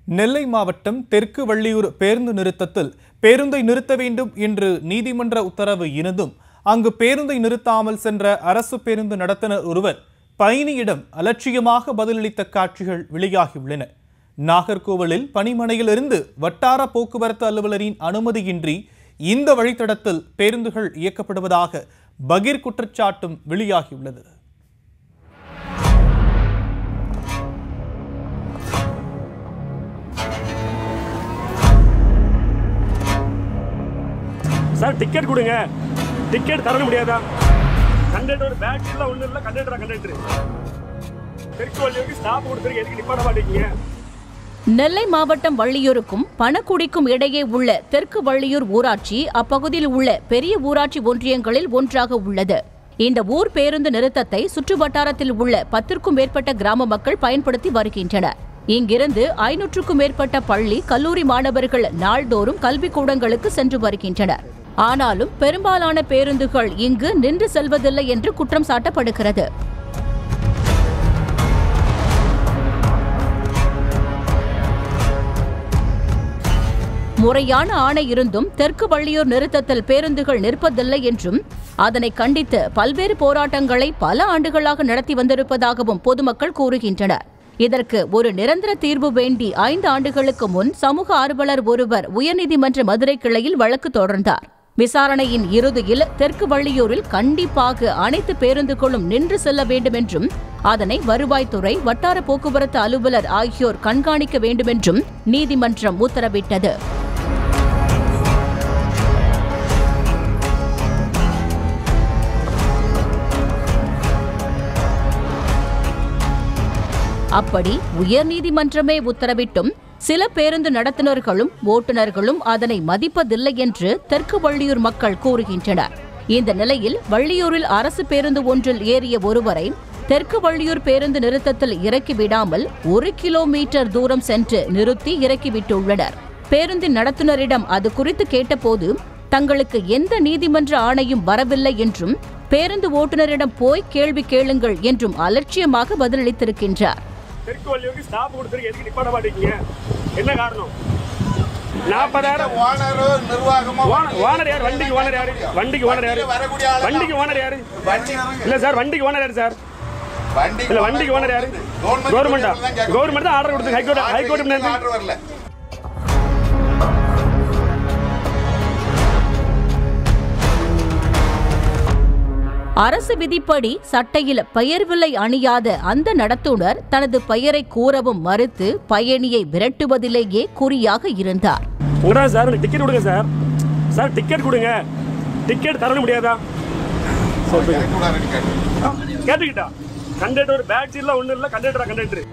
நெல்லை மாவட்டம் தெற்கு வள்ளியூர் பேருந்து நிறுத்தத்தில் பேருந்தை நிறுத்த வேண்டும் என்று நீதிமன்ற உத்தரவு இருந்தும் அங்கு பேருந்தை நிறுத்தாமல் சென்ற அரசு பேருந்து நடத்துனர் ஒருவர் பயணியிடம் அலட்சியமாக பதிலளித்த காட்சிகள் வெளியாகியுள்ளன நாகர்கோவிலில் பணிமனையிலிருந்து வட்டார போக்குவரத்து அலுவலரின் அனுமதியின்றி இந்த வழித்தடத்தில் பேருந்துகள் இயக்கப்படுவதாக பகீர் குற்றச்சாட்டும் வெளியாகியுள்ளது சார் டிக்கெட் கொடுங்க டிக்கெட் தர முடியாதா கண்டக்டர் பேக் இல்லை ஒன்றும் இல்லை கண்டக்டரா கண்டக்டர் தெற்கு வழியோக்கு ஸ்டாப் கொடுத்துருக்கு எதுக்கு நிப்பாட மாட்டேங்க நெல்லை மாவட்டம் வள்ளியூருக்கும் பணக்குடிக்கும் இடையே உள்ள தெற்கு வள்ளியூர் ஊராட்சி அப்பகுதியில் உள்ள பெரிய ஊராட்சி ஒன்றியங்களில் ஒன்றாக உள்ளது இந்த ஊர் பேருந்து நிறுத்தத்தை சுற்றுவட்டாரத்தில் உள்ள பத்திற்கும் மேற்பட்ட கிராம மக்கள் பயன்படுத்தி வருகின்றனர் இங்கிருந்து ஐநூற்றுக்கும் மேற்பட்ட பள்ளி கல்லூரி மாணவர்கள் நாள்தோறும் கல்விக்கூடங்களுக்கு சென்று வருகின்றனர் ஆனாலும் பெரும்பாலான பேருந்துகள் இங்கு நின்று செல்வதில்லை என்று குற்றம் சாட்டப்படுகிறது முறையான ஆணை இருந்தும் தெற்கு வள்ளியூர் நிறுத்தத்தில் பேருந்துகள் நிற்பதில்லை என்றும் அதனை கண்டித்து பல்வேறு போராட்டங்களை பல ஆண்டுகளாக நடத்தி வந்திருப்பதாகவும் பொதுமக்கள் கூறுகின்றனர் இதற்கு ஒரு நிரந்தர தீர்வு வேண்டி ஐந்து ஆண்டுகளுக்கு முன் சமூக ஆர்வலர் ஒருவர் உயர்நீதிமன்ற மதுரை கிளையில் வழக்கு தொடர்ந்தார் விசாரணையின் இறுதியில் தெற்கு வள்ளியூரில் கண்டிப்பாக அனைத்து பேருந்துகளும் நின்று செல்ல வேண்டும் என்றும் அதனை வருவாய்த்துறை வட்டார போக்குவரத்து அலுவலர் ஆகியோர் கண்காணிக்க வேண்டுமென்றும் நீதிமன்றம் உத்தரவிட்டது அப்படி உயர்நீதிமன்றமே உத்தரவிட்டும் சில பேருந்து நடத்துனர்களும் ஓட்டுநர்களும் அதனை மதிப்பதில்லை என்று தெற்கு வள்ளியூர் மக்கள் கூறுகின்றனர் இந்த நிலையில் வள்ளியூரில் அரசு பேருந்து ஒன்றில் ஏறிய ஒருவரை தெற்கு வள்ளியூர் பேருந்து நிறுத்தத்தில் இறக்கி விடாமல் ஒரு கிலோமீட்டர் தூரம் சென்று நிறுத்தி இறக்கிவிட்டுள்ளனர் பேருந்தின் நடத்துனரிடம் அது குறித்து கேட்டபோது தங்களுக்கு எந்த நீதிமன்ற ஆணையும் வரவில்லை என்றும் பேருந்து ஓட்டுநரிடம் போய் கேள்வி கேளுங்கள் என்றும் அலட்சியமாக பதிலளித்திருக்கின்றார் தெற்கு வழியோக்கு ஸ்டாப் கொடுத்துருக்கு எதுக்கு நிப்பாட மாட்டேங்க என்ன காரணம் நாற்பதாயிரம் ஓனரோ நிர்வாகமோ ஓனர் யார் வண்டிக்கு ஓனர் யாரு வண்டிக்கு ஓனர் யாரு வரக்கூடிய ஆளு வண்டிக்கு ஓனர் யாரு வண்டி இல்ல சார் வண்டிக்கு ஓனர் யாரு சார் வண்டி இல்ல வண்டிக்கு ஓனர் யாரு கவர்மெண்டா கவர்மெண்ட் தான் ஆர்டர் கொடுத்து ஹைகோர்ட் ஹைகோர்ட் ஆர்டர் வரல அரசு விதிப்படி சட்டையில் பெயர் விலை அணியாத அந்த நடத்துனர் தனது பெயரை கூறவும் மறுத்து பயணியை விரட்டுவதிலேயே குறியாக இருந்தார் உங்கடா சார் எனக்கு டிக்கெட் கொடுங்க சார் சார் டிக்கெட் கொடுங்க டிக்கெட் தர முடியாதா கேட்டுக்கிட்டா கண்டக்டர் பேக் சீட்ல ஒன்றும் இல்லை கண்டக்டரா கண்டக்டர்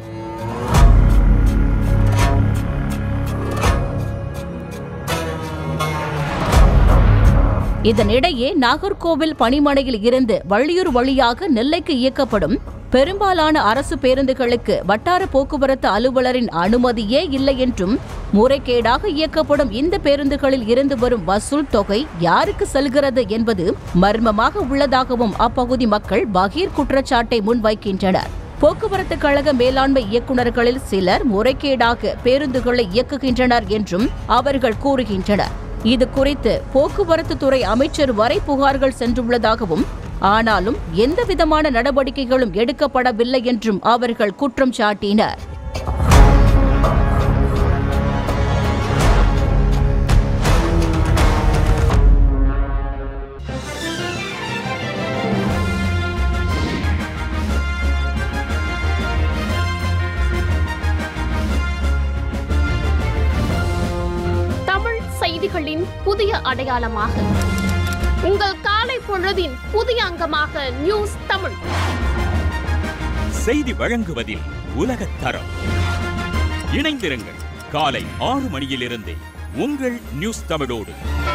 இதனிடையே நாகர்கோவில் பணிமனையில் இருந்து வள்ளியூர் வழியாக நெல்லைக்கு இயக்கப்படும் பெரும்பாலான அரசு பேருந்துகளுக்கு வட்டார போக்குவரத்து அலுவலரின் அனுமதியே இல்லை என்றும் முறைகேடாக இயக்கப்படும் இந்த பேருந்துகளில் இருந்து வரும் வசூல் தொகை யாருக்கு செல்கிறது என்பது மர்மமாக உள்ளதாகவும் அப்பகுதி மக்கள் பகீர் குற்றச்சாட்டை முன்வைக்கின்றனர் போக்குவரத்து கழக மேலாண்மை இயக்குநர்களில் சிலர் முறைகேடாக பேருந்துகளை இயக்குகின்றனர் என்றும் அவர்கள் கூறுகின்றனர் இது குறித்து போக்குவரத்து துறை அமைச்சர் வரை புகார்கள் சென்றுள்ளதாகவும் ஆனாலும் எந்தவிதமான நடவடிக்கைகளும் எடுக்கப்படவில்லை என்றும் அவர்கள் குற்றம் சாட்டினர் தமிழ் செய்திகளின் புதிய அடையாளமாக உங்கள் காலை பொழுதின் புதிய அங்கமாக நியூஸ் தமிழ் செய்தி வழங்குவதில் உலகத் தரம் இணைந்திருங்கள் காலை ஆறு மணியிலிருந்தே உங்கள் நியூஸ் தமிழோடு